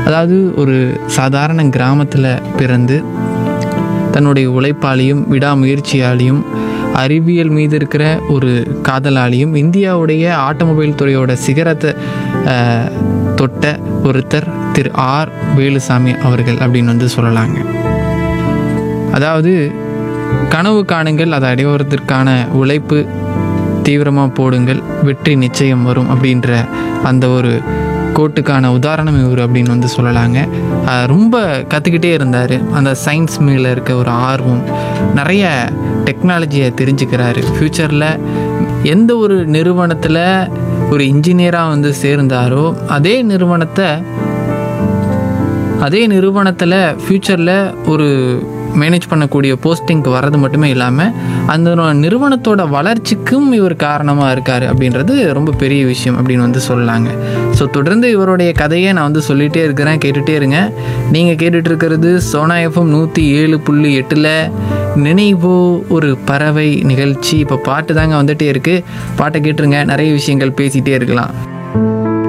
அதாவது ஒரு சாதாரண கிராமத்தில் பிறந்து தன்னுடைய உழைப்பாலையும் விடாமுயற்சியாலையும் அறிவியல் மீது இருக்கிற ஒரு காதலாலையும் இந்தியாவுடைய ஆட்டோமொபைல் துறையோட சிகரத்தை அஹ், தொட்ட ஒருத்தர் திரு ஆர் வேலுசாமி அவர்கள் அப்படின்னு வந்து சொல்லலாங்க அதாவது கனவு காணுங்கள் அதை அடைவதற்கான உழைப்பு தீவிரமாக போடுங்கள் வெற்றி நிச்சயம் வரும் அப்படின்ற அந்த ஒரு கோட்டுக்கான உதாரணம் இவர் அப்படின்னு வந்து சொல்லலாங்க அஹ் ரொம்ப கற்றுக்கிட்டே இருந்தார் அந்த சயின்ஸ் மேலே இருக்க ஒரு ஆர்வம் நிறைய டெக்னாலஜியை தெரிஞ்சுக்கிறாரு ஃப்யூச்சரில் எந்த ஒரு நிறுவனத்தில் ஒரு இன்ஜினியராக வந்து சேர்ந்தாரோ அதே நிறுவனத்தை அதே நிறுவனத்தில் ஃப்யூச்சரில் ஒரு மேனேஜ் பண்ணக்கூடிய போஸ்டிங்க்கு வர்றது மட்டுமே இல்லாமல் அந்த நிறுவனத்தோட வளர்ச்சிக்கும் இவர் காரணமாக இருக்கார் அப்படின்றது ரொம்ப பெரிய விஷயம் அப்படின்னு வந்து சொல்லலாங்க ஸோ தொடர்ந்து இவருடைய கதையை நான் வந்து சொல்லிகிட்டே இருக்கிறேன் கேட்டுகிட்டே இருங்க நீங்கள் கேட்டுட்டு இருக்கிறது சோனா எஃப்எம் நூற்றி ஏழு புள்ளி எட்டில் நினைவோ ஒரு பறவை நிகழ்ச்சி இப்போ பாட்டு தாங்க வந்துட்டே இருக்குது பாட்டை கேட்டுருங்க நிறைய விஷயங்கள் பேசிகிட்டே இருக்கலாம்